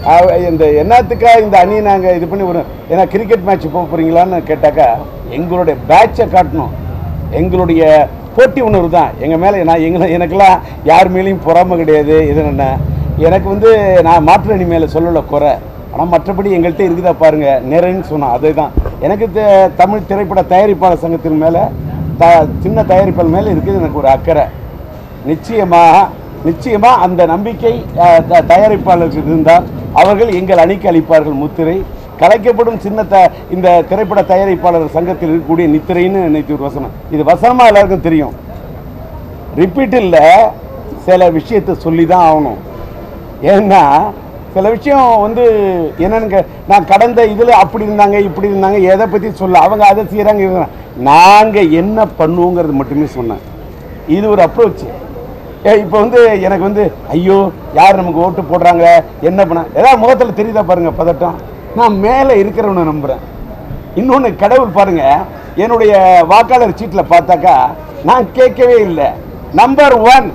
அவ- இந்த என்னத்துக்கா இந்த அணி நாங்கள் இது பண்ணி ஒரு ஏன்னா கிரிக்கெட் மேட்ச் போக போகிறீங்களான்னு கேட்டாக்கா எங்களுடைய பேட்சை காட்டணும் எங்களுடைய போட்டி உணர்வு தான் எங்கள் மேலே நான் எங்களை எனக்கெல்லாம் யார் மேலேயும் பொறாமை கிடையாது இது என்ன எனக்கு வந்து நான் மாற்று அணி மேலே சொல்லலை குறை ஆனால் மற்றபடி எங்கள்கிட்ட இருக்குதா பாருங்க நிறைன்னு சொன்னான் அதே தான் எனக்கு தெ- தமிழ் திரைப்பட தயாரிப்பாளர் சங்கத்தின் மேலே த சின்ன தயாரிப்பாளர் மேலே இருக்குது எனக்கு ஒரு அக்கறை நிச்சயமாக நிச்சயமாக அந்த நம்பிக்கை அஹ், த- தயாரிப்பாளருக்கு இருந்தால் அவர்கள் எங்கள் அணிக்கு அளிப்பார்கள் முத்திரை கலைக்கப்படும் சின்ன த இந்த திரைப்பட தயாரிப்பாளர் சங்கத்தில் இருக்கக்கூடிய நித்திரைன்னு நேற்று ஒரு வசனம் இது வசனமாக எல்லாருக்கும் தெரியும் ரிப்பீட்டில் சில விஷயத்தை சொல்லி தான் ஆகணும் ஏன்னா சில விஷயம் வந்து என்னன்னு கே- நான் கடந்த இதில் அப்படி இருந்தாங்க இப்படி இருந்தாங்க எதை பற்றி சொல்ல அவங்க அதை செய்கிறாங்க நாங்கள் என்ன பண்ணுவோங்கிறது மட்டுமே சொன்னேன் இது ஒரு அப்ரோச் ஏ இப்போ வந்து எனக்கு வந்து ஐயோ யார் நமக்கு ஓட்டு போடுறாங்க என்ன பண்ண ஏதாவது முகத்தில் தெரியுதா பாருங்க பதட்டம் நான் மேலே இருக்கிறவனை நம்புகிறேன் இன்னொன்று கடவுள் பாருங்க என்னுடைய வாக்காளர் சீட்டில் பார்த்தாக்கா நான் கேட்கவே இல்லை நம்பர் ஒன்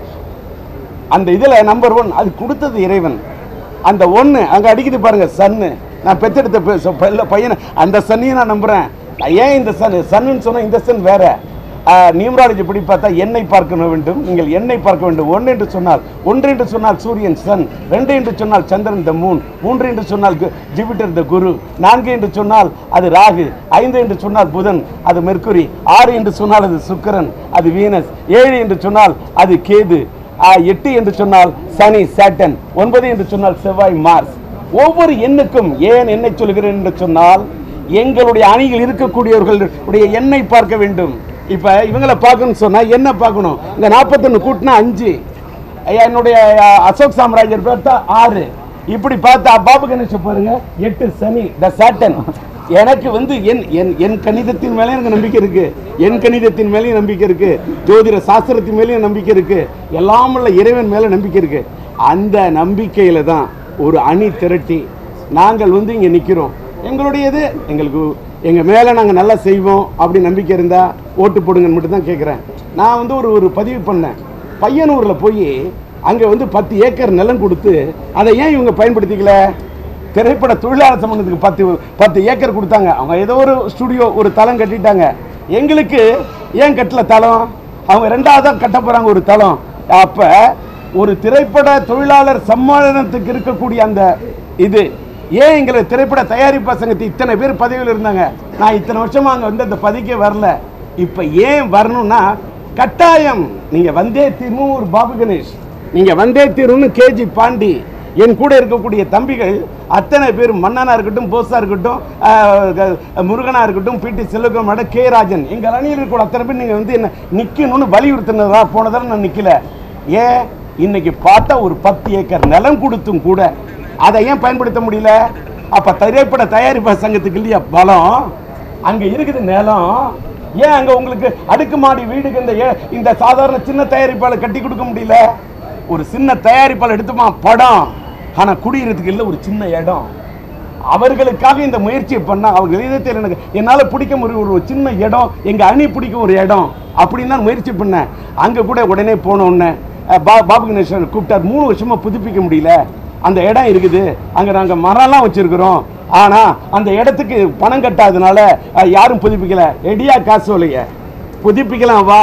அந்த இதில் நம்பர் ஒன் அது கொடுத்தது இறைவன் அந்த ஒன்று அங்கே அடிக்குது பாருங்க சன்னு நான் பெத்தெடுத்த பெ- சொ- பையல- பையனை அந்த சன்னையும் நான் நம்புகிறேன் ஏன் இந்த சன் சன்னுன்னு சொன்னால் இந்த சன் வேற நியூமராலஜி படி பார்த்தா எண்ணெய் பார்க்க வேண்டும் நீங்கள் எண்ணெய் பார்க்க வேண்டும் ஒன்று என்று சொன்னால் ஒன்று என்று சொன்னால் சூரியன் சன் ரெண்டு என்று சொன்னால் சந்திரன் த மூன் மூன்று என்று சொன்னால் கு- ஜூபிட்டர் த குரு நான்கு என்று சொன்னால் அது ராகு ஐந்து என்று சொன்னால் புதன் அது மெர்க்குரி ஆறு என்று சொன்னால் அது சுக்கிரன் அது வீனஸ் ஏழு என்று சொன்னால் அது கேது ஆ, எட்டு என்று சொன்னால் சனி சாட்டன் ஒன்பது என்று சொன்னால் செவ்வாய் மார்ஸ் ஒவ்வொரு எண்ணுக்கும் ஏன் எண்ணை சொல்கிறேன் என்று சொன்னால் எங்களுடைய அணியில் இருக்கக்கூடியவர்களுடைய எண்ணை பார்க்க வேண்டும் இப்ப இவங்களை பார்க்கணும்னு சொன்னா என்ன பார்க்கணும் இந்த நாற்பத்தொன்னு கூட்டினா அஞ்சு ஐயா, என்னுடைய ஆ, அசோக் சாம்ராஜ்யர் பார்த்தா ஆறு இப்படி பார்த்தா பாபு கணேஷ் பாருங்க எட்டு சனி த சாட்டன் எனக்கு வந்து என் என் என் கணிதத்தின் மேலே எனக்கு நம்பிக்கை இருக்கு என் கணிதத்தின் மேலேயும் நம்பிக்கை இருக்கு ஜோதிட சாஸ்திரத்தின் மேலேயும் நம்பிக்கை இருக்கு எல்லாம் உள்ள இறைவன் மேலே நம்பிக்கை இருக்கு அந்த நம்பிக்கையில தான் ஒரு அணி திரட்டி நாங்கள் வந்து இங்கே நிற்கிறோம் எங்களுடையது எங்களுக்கு எங்கள் மேலே நாங்கள் நல்லா செய்வோம் அப்படி நம்பிக்கை இருந்தால் ஓட்டு போடுங்கன்னு மட்டும் தான் கேட்குறேன் நான் வந்து ஒரு ஒரு பதிவு பண்ணேன் பையனூரில் போய் அங்கே வந்து பத்து ஏக்கர் நிலம் கொடுத்து அதை ஏன் இவங்க பயன்படுத்திக்கல திரைப்பட தொழிலாளர் சம்பந்தத்துக்கு பத்து பத்து ஏக்கர் கொடுத்தாங்க அவங்க ஏதோ ஒரு ஸ்டுடியோ ஒரு தளம் கட்டிட்டாங்க எங்களுக்கு ஏன் கட்டல தளம் அவங்க ரெண்டாவதாக கட்ட போகிறாங்க ஒரு தளம் அப்போ ஒரு திரைப்பட தொழிலாளர் சம்மேளனத்துக்கு இருக்கக்கூடிய அந்த இது ஏன் எங்களை திரைப்பட தயாரிப்பு சங்கத்து இத்தனை பேர் பதவியில் இருந்தாங்க நான் இத்தனை வருஷமா அங்கே வந்து அந்த பதவிக்கே வரல இப்போ ஏன் வரணும்னா கட்டாயம் நீங்கள் வந்தே தீர்வும் ஒரு பாபு கணேஷ் நீங்கள் வந்தே தீர்வுன்னு கேஜி பாண்டி என் கூட இருக்கக்கூடிய தம்பிகள் அத்தனை பேர் மன்னனா இருக்கட்டும் போஸா இருக்கட்டும் ஆஹ், க- முருகனா இருக்கட்டும் பிடி செல்வகுமாரோட கே ராஜன் எங்கள் அணியில் இருக்கிற அத்தனை பேர் நீங்கள் வந்து என்ன நிற்கணும்னு வலியுறுத்தினதா போனதால நான் நிற்கல ஏன் இன்னைக்கு பார்த்தா ஒரு பத்து ஏக்கர் நிலம் கொடுத்தும் கூட அதை ஏன் பயன்படுத்த முடியல அப்ப திரைப்பட தயாரிப்பு சங்கத்துக்கு இல்லையா பலம் அங்க இருக்குது நிலம் ஏன் அங்க உங்களுக்கு அடுக்குமாடி வீடுக்கு இந்த ஏ- இந்த சாதாரண சின்ன தயாரிப்பாளர் கட்டி கொடுக்க முடியல ஒரு சின்ன தயாரிப்பாளர் எடுத்துமா படம் ஆனா குடியிருக்கிறதுக்கு இல்லை ஒரு சின்ன இடம் அவர்களுக்காக இந்த முயற்சியை பண்ணா அவங்க இதயத்தில் எனக்கு என்னால் பிடிக்க முடியும் ஒரு சின்ன இடம் எங்க அணி பிடிக்கும் ஒரு இடம் அப்படின்னு தான் முயற்சி பண்ணேன் அங்க கூட உடனே போன உடனே அஹ், பா பாபு கணேசன் கூப்பிட்டார் மூணு வருஷமா புதுப்பிக்க முடியல அந்த இடம் இருக்குது அங்க நாங்க மரம்லாம் வச்சிருக்கிறோம் ஆனா அந்த இடத்துக்கு பணம் கட்டாதனால அஹ், யாரும் புதுப்பிக்கல ரெடியா காசு இல்லைய புதுப்பிக்கலாம் வா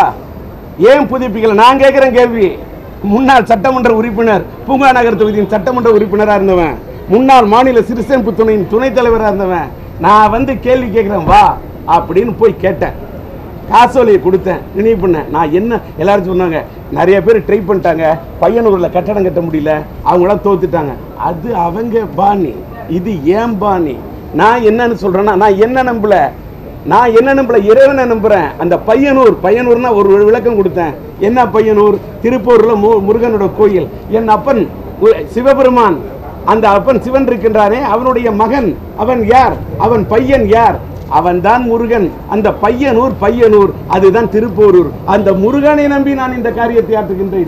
ஏன் புதுப்பிக்கல நான் கேட்குறேன் கேள்வி முன்னாள் சட்டமன்ற உறுப்பினர் பூங்கா நகர் தொகுதியின் சட்டமன்ற உறுப்பினராக இருந்தவன் முன்னாள் மாநில சிறுசேமிப்பு துணையின் துணைத் தலைவராக இருந்தவன் நான் வந்து கேள்வி கேட்குறேன் வா அப்படின்னு போய் கேட்டேன் காசோலையை கொடுத்தேன் நினைவு பண்ணேன் நான் என்ன எல்லாரும் சொன்னாங்க நிறைய பேர் ட்ரை பண்ணிட்டாங்க பையனூரில் கட்டடம் கட்ட முடியல அவங்களாம் தோத்துட்டாங்க அது அவங்க பாணி இது ஏன் பாணி நான் என்னன்னு சொல்றேன்னா நான் என்ன நம்பல நான் என்ன நம்பல இறைவனை நம்புறேன் அந்த பையனூர் பையனூர்னா ஒரு ஒரு விளக்கம் கொடுத்தேன் என்ன பையனூர் திருப்பூர்ல மு முருகனோட கோயில் என் அப்பன் உ- சிவபெருமான் அந்த அப்பன் சிவன் இருக்கின்றானே அவனுடைய மகன் அவன் யார் அவன் பையன் யார் அவன்தான் முருகன் அந்த பையனூர் பையனூர் அதுதான் திருப்போரூர் அந்த முருகனை நம்பி நான் இந்த காரியத்தை ஆற்றுகின்றேன்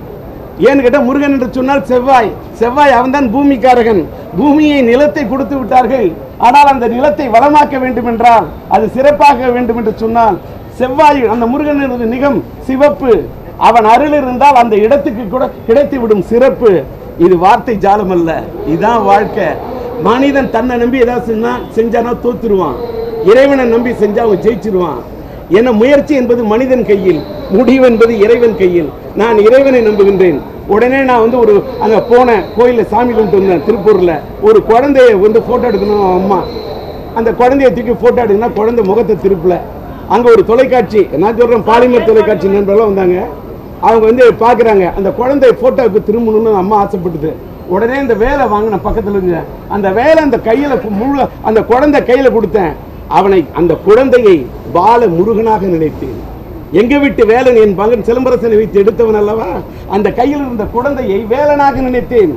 ஏன்னு கேட்டால் முருகன் என்று சொன்னால் செவ்வாய் செவ்வாய் அவன்தான் பூமிக்காரகன் பூமியை நிலத்தை கொடுத்து விட்டார்கள் ஆனால் அந்த நிலத்தை வளமாக்க வேண்டும் என்றால் அது சிறப்பாக வேண்டும் என்று சொன்னால் செவ்வாய் அந்த முருகனது நிகம் சிவப்பு அவன் அருள் இருந்தால் அந்த இடத்துக்கு கூட கிடைத்து விடும் சிறப்பு இது வார்த்தை ஜாலம் அல்ல இதுதான் வாழ்க்கை மனிதன் தன்னை நம்பி ஏதாவது செஞ்சா செஞ்சானா தோத்துருவான் இறைவனை நம்பி செஞ்சா அவன் ஜெயிச்சிருவான் என முயற்சி என்பது மனிதன் கையில் முடிவு என்பது இறைவன் கையில் நான் இறைவனை நம்புகின்றேன் உடனே நான் வந்து ஒரு அங்க போனேன் கோயில்ல சாமி கும்பிட்டு வந்தேன் திருப்பூர்ல ஒரு குழந்தைய வந்து போட்டோ எடுக்கணும் அம்மா அந்த குழந்தைய தூக்கி போட்டோ எடுக்கணும்னா குழந்தை முகத்தை திருப்பல அங்க ஒரு தொலைக்காட்சி நான் சொல்றேன் பாலிமர் தொலைக்காட்சி நண்பர்களும் வந்தாங்க அவங்க வந்து பார்க்குறாங்க அந்த குழந்தை ஃபோட்டோவுக்கு திரும்பணும்னு அம்மா ஆசைப்பட்டுது உடனே இந்த வேலை வாங்கின பக்கத்தில் இருந்து அந்த வேலை அந்த கையில் முழு அந்த குழந்தை கையில் கொடுத்தேன் அவனை அந்த குழந்தையை பால முருகனாக நினைத்தேன் எங்க வீட்டு வேலன் என் மகன் சிலம்பரசனை வைத்து எடுத்தவன் அல்லவா அந்த கையில் இருந்த குழந்தையை வேலனாக நினைத்தேன்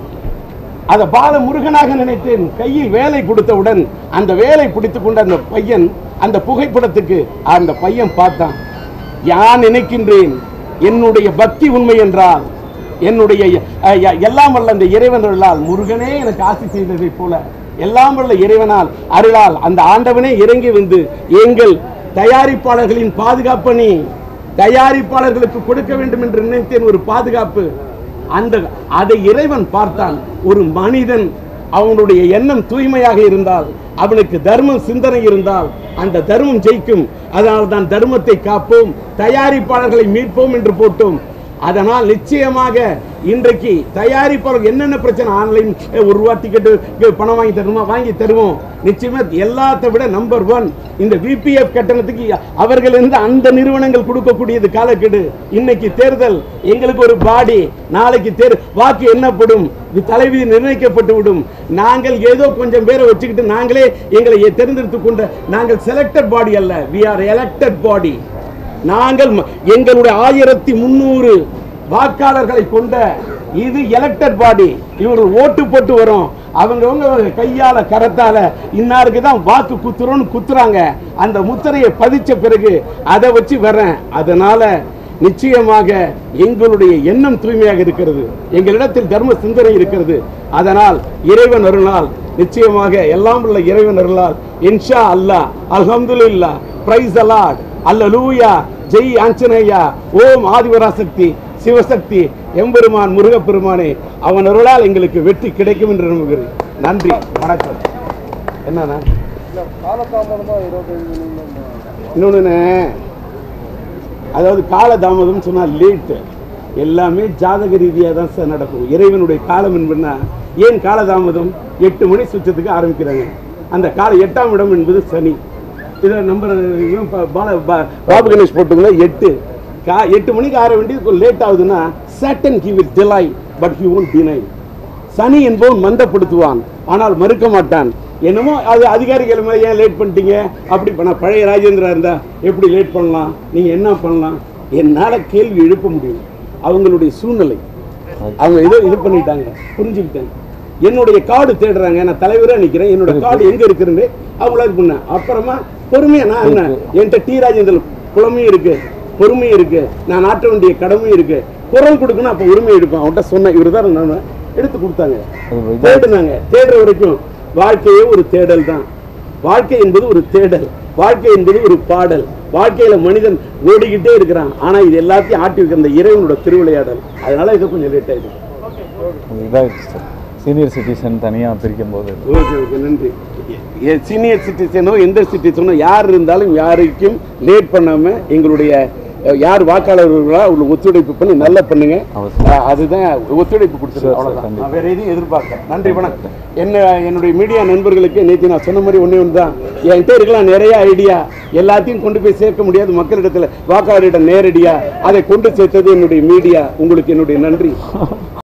அதை பால முருகனாக நினைத்தேன் கையில் வேலை கொடுத்தவுடன் அந்த வேலை பிடித்துக் கொண்ட அந்த பையன் அந்த புகைப்படத்துக்கு அந்த பையன் பார்த்தான் யான் நினைக்கின்றேன் என்னுடைய பக்தி உண்மை என்றால் என்னுடைய அஹ், எ- எல்லாம் வல்ல அந்த இறைவன் அருளால் முருகனே எனக்கு ஆசி செய்ததைப் போல எல்லாம் வல்ல இறைவனால் அருளால் அந்த ஆண்டவனே இறங்கி வந்து எங்கள் தயாரிப்பாளர்களின் பாதுகாப்பணி தயாரிப்பாளர்களுக்கு கொடுக்க வேண்டும் என்று நினைத்தேன் ஒரு பாதுகாப்பு அந்த அதை இறைவன் பார்த்தான் ஒரு மனிதன் அவனுடைய எண்ணம் தூய்மையாக இருந்தால் அவனுக்கு தர்மம் சிந்தனை இருந்தால் அந்த தர்மம் ஜெயிக்கும் அதனால் தான் தர்மத்தை காப்போம் தயாரிப்பாளர்களை மீட்போம் என்று போட்டோம் அதனால் நிச்சயமாக இன்றைக்கு தயாரிப்பாளர் என்னென்ன பிரச்சனை ஆன்லைன் ஒரு ரூபா டிக்கெட்டு பணம் வாங்கி தருமா வாங்கி தருவோம் நிச்சயமா எல்லாத்தை விட நம்பர் ஒன் இந்த விபிஎஃப் கட்டணத்துக்கு அவர்கள் இருந்து அந்த நிறுவனங்கள் கொடுக்கக்கூடியது காலக்கெடு இன்னைக்கு தேர்தல் எங்களுக்கு ஒரு பாடி நாளைக்கு தேர் வாக்கு எண்ணப்படும் இது தலைவிதி நிர்ணயிக்கப்பட்டு விடும் நாங்கள் ஏதோ கொஞ்சம் பேரை வச்சுக்கிட்டு நாங்களே எங்களை தேர்ந்தெடுத்து கொண்ட நாங்கள் செலக்டட் பாடி அல்ல வி ஆர் எலெக்டட் பாடி நாங்கள் ம- எங்களுடைய ஆயிரத்தி முன்னூறு வாக்காளர்களை கொண்ட இது எலெக்டட் பாடி இவர்கள் ஓட்டு போட்டு வரும் அவங்கவங்க கையால கரத்தால இன்னாருக்கு தான் வாக்கு குத்துறோம்னு குத்துறாங்க அந்த முத்திரையை பதிச்ச பிறகு அதை வச்சு வர்றேன் அதனால நிச்சயமாக எங்களுடைய எண்ணம் தூய்மையாக இருக்கிறது எங்களிடத்தில் தர்ம சிந்தனை இருக்கிறது அதனால் இறைவன் அருளால் நிச்சயமாக எல்லாம் உள்ள இறைவன் அருளால் இன்ஷா அல்லாஹ் அல்ஹம்துலில்லாஹ் பிரைஸ் அலாட் அல்லலூயா ஜெய் ஆஞ்சநேயா ஓம் ஆதிவராசக்தி சிவசக்தி எம்பெருமான் முருகப்பெருமானே அவன் அருளால் எங்களுக்கு வெற்றி கிடைக்கும் என்று நம்புகிறேன் நன்றி வணக்கம் என்னண்ணா இன்னொன்று அதாவது காலதாமதம் சொன்னால் லேட்டு எல்லாமே ஜாதக ரீதியாக தான் சார் நடக்கும் இறைவனுடைய காலம் என்பதுனா ஏன் காலதாமதம் எட்டு மணி சுற்றத்துக்கு ஆரம்பிக்கிறாங்க அந்த கால எட்டாம் இடம் என்பது சனி இதை நம்பர் இவன் பா- பால- பா- பாபு கணேஷ் போட்டுங்களா எட்டு கா எட்டு மணிக்கு ஆற வேண்டியது லேட் ஆகுதுன்னா Saturn he will delay but he won't deny சனி என்பவன் மந்தப்படுத்துவான் ஆனால் மறுக்க மாட்டான் என்னமோ அது அதிகாரிகள் மேல ஏன் லேட் பண்ணிட்டீங்க அப்படி பண்ண பழைய ராஜேந்திரா இருந்தா எப்படி லேட் பண்ணலாம் நீங்க என்ன பண்ணலாம் என்னால கேள்வி எழுப்ப முடியும் அவங்களுடைய சூழ்நிலை அவங்க ஏதோ இது பண்ணிட்டாங்க புரிஞ்சுக்கிட்டேன் என்னுடைய கார்டு தேடுறாங்க நான் தலைவரா நிக்கிறேன் என்னோட கார்டு எங்க இருக்குன்னு அவங்கள இது பண்ணேன் அப்புறமா பொறுமையா நான் என்ன என்கிட்ட டி ராஜேந்திரன் புலமையும் இருக்கு பொறுமையும் இருக்கு நான் ஆற்ற வேண்டிய கடமையும் இருக்கு குரல் கொடுக்கணும் அப்ப உரிமை எடுப்பேன் அவன்கிட்ட சொன்னேன் இவர் தான் நான் எடுத்து கொடுத்தாங்க அது தேடுனாங்க தேடுற வரைக்கும் வாழ்க்கையே ஒரு தேடல் தான் வாழ்க்கை என்பது ஒரு தேடல் வாழ்க்கை என்பது ஒரு பாடல் வாழ்க்கையில மனிதன் ஓடிக்கிட்டே இருக்கிறான் ஆனா இது எல்லாத்தையும் ஆட்டி வைக்கிற அந்த இறைவனோட திருவிளையாடல் அதனால இது கொஞ்சம் லேட் ஆயிடுச்சு இதாகிடுச்சு சார் சீனியர் சிட்டிசன் தனியாக பிரிக்கும் போது ஓகே ஓகே நன்றி சீனியர் சிட்டிசனோ எந்த சிட்டிசனோ யார் இருந்தாலும் யாருக்கும் லேட் பண்ணாம எங்களுடைய அஹ், யார் வாக்காளர்களோ அவங்களுக்கு ஒத்துழைப்பு பண்ணி நல்லா பண்ணுங்க அவசியம். அஹ், அதுதான் ஒத்துழைப்பு Sure, கொடுத்துருக்கேன் sir, அவ்வளோதான் கண்டிப்பா. நான் வேற எதையும் எதிர்பார்க்கேன் நன்றி வணக்கம் என்ன என்னுடைய மீடியா நண்பர்களுக்கு நேற்று நான் சொன்ன மாதிரி ஒன்றே ஒன்று தான் என்கிட்ட இருக்கலாம் நிறைய ஐடியா எல்லாத்தையும் கொண்டு போய் சேர்க்க முடியாது மக்களிடத்தில் வாக்காளரிடம் நேரடியா அதை கொண்டு சேர்த்தது என்னுடைய மீடியா உங்களுக்கு என்னுடைய நன்றி